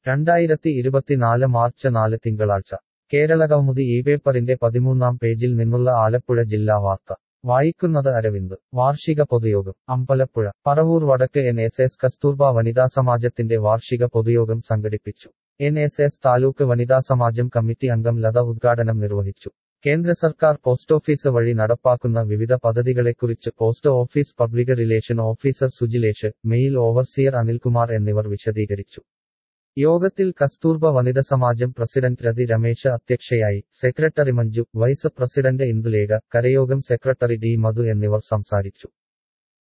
രണ്ടായിരത്തി ഇരുപത്തിനാല് മാർച്ച് നാല് തിങ്കളാഴ്ച കേരളകൗമുദി ഈ പേപ്പറിന്റെ പതിമൂന്നാം പേജിൽ നിന്നുള്ള ആലപ്പുഴ ജില്ലാ വാർത്ത വായിക്കുന്നത് അരവിന്ദ് വാർഷിക പൊതുയോഗം അമ്പലപ്പുഴ പറവൂർ വടക്ക് എൻ എസ് എസ് കസ്തൂർബ വനിതാ സമാജത്തിന്റെ വാർഷിക പൊതുയോഗം സംഘടിപ്പിച്ചു എൻ എസ് എസ് താലൂക്ക് വനിതാ സമാജം കമ്മിറ്റി അംഗം ലത ഉദ്ഘാടനം നിർവഹിച്ചു കേന്ദ്ര സർക്കാർ പോസ്റ്റ് ഓഫീസ് വഴി നടപ്പാക്കുന്ന വിവിധ പദ്ധതികളെക്കുറിച്ച് post office public relation officer Sujilesh mail overseer Anilkumar എന്നിവർ വിശദീകരിച്ചു യോഗത്തിൽ കസ്തൂർബ വനിത സമാജം പ്രസിഡന്റ് രതി രമേശ് അധ്യക്ഷയായി secretary Manju vice president Indulekha കരയോഗം സെക്രട്ടറി ഡി മധു എന്നിവർ സംസാരിച്ചു